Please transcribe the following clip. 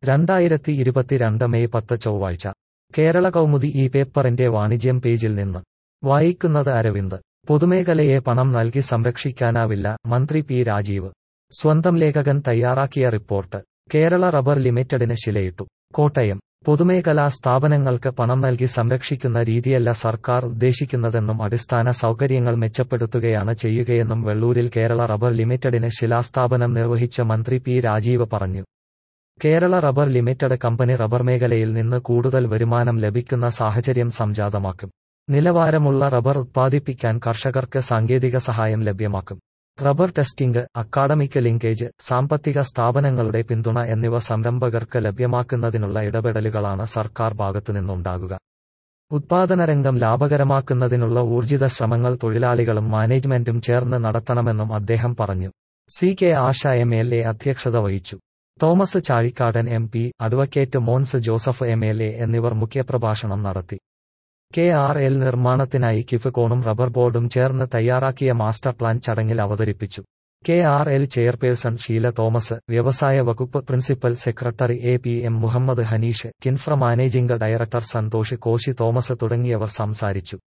രണ്ടായിരത്തി ഇരുപത്തിരണ്ട് മെയ് പത്ത് ചൊവ്വാഴ്ച കേരള കൗമുദി ഈ പേപ്പറിന്റെ വാണിജ്യം പേജിൽ നിന്ന് വായിക്കുന്നത് അരവിന്ദ് പൊതുമേഖലയെ പണം നൽകി സംരക്ഷിക്കാനാവില്ല മന്ത്രി പി രാജീവ് സ്വന്തം ലേഖകൻ തയ്യാറാക്കിയ റിപ്പോർട്ട് കേരള റബ്ബർ ലിമിറ്റഡിന് ശിലയിട്ടു കോട്ടയം പൊതുമേഖലാ സ്ഥാപനങ്ങൾക്ക് പണം നൽകി സംരക്ഷിക്കുന്ന രീതിയല്ല സർക്കാർ ഉദ്ദേശിക്കുന്നതെന്നും അടിസ്ഥാന സൗകര്യങ്ങൾ മെച്ചപ്പെടുത്തുകയാണ് ചെയ്യുകയെന്നും വെള്ളൂരിൽ കേരള റബ്ബർ ലിമിറ്റഡിന് ശിലാസ്ഥാപനം നിർവഹിച്ച മന്ത്രി പി രാജീവ് പറഞ്ഞു Kerala rubber limited company rubber മേഖലയിൽ നിന്ന് കൂടുതൽ വരുമാനം ലഭിക്കുന്ന സാഹചര്യം സംജാതമാക്കും നിലവാരമുള്ള റബ്ബർ ഉത്പാദിപ്പിക്കാൻ കർഷകർക്ക് സാങ്കേതിക സഹായം ലഭ്യമാക്കും റബ്ബർ ടെസ്റ്റിംഗ് അക്കാഡമിക് ലിങ്കേജ് സാമ്പത്തിക സ്ഥാപനങ്ങളുടെ പിന്തുണ എന്നിവ സംരംഭകർക്ക് ലഭ്യമാക്കുന്നതിനുള്ള ഇടപെടലുകളാണ് സർക്കാർ ഭാഗത്തുനിന്നുണ്ടാകുക ഉത്പാദനരംഗം ലാഭകരമാക്കുന്നതിനുള്ള ഊർജിത ശ്രമങ്ങൾ തൊഴിലാളികളും മാനേജ്മെന്റും ചേർന്ന് നടത്തണമെന്നും അദ്ദേഹം പറഞ്ഞു C K Asha M L A അധ്യക്ഷത വഹിച്ചു Thomas Chazhikadan M P advocate Mons Joseph M L A എന്നിവർ മുഖ്യപ്രഭാഷണം നടത്തി കെ ആർ എൽ നിർമ്മാണത്തിനായി കിഫ്കോണും റബ്ബർ ബോർഡും ചേർന്ന് തയ്യാറാക്കിയ മാസ്റ്റർ പ്ലാൻ ചടങ്ങിൽ അവതരിപ്പിച്ചു K R L chairperson Sheela Thomas വ്യവസായ വകുപ്പ് principal secretary A P M Muhammad Hanish KINFRA managing director Santhosh Koshy Thomas തുടങ്ങിയവർ സംസാരിച്ചു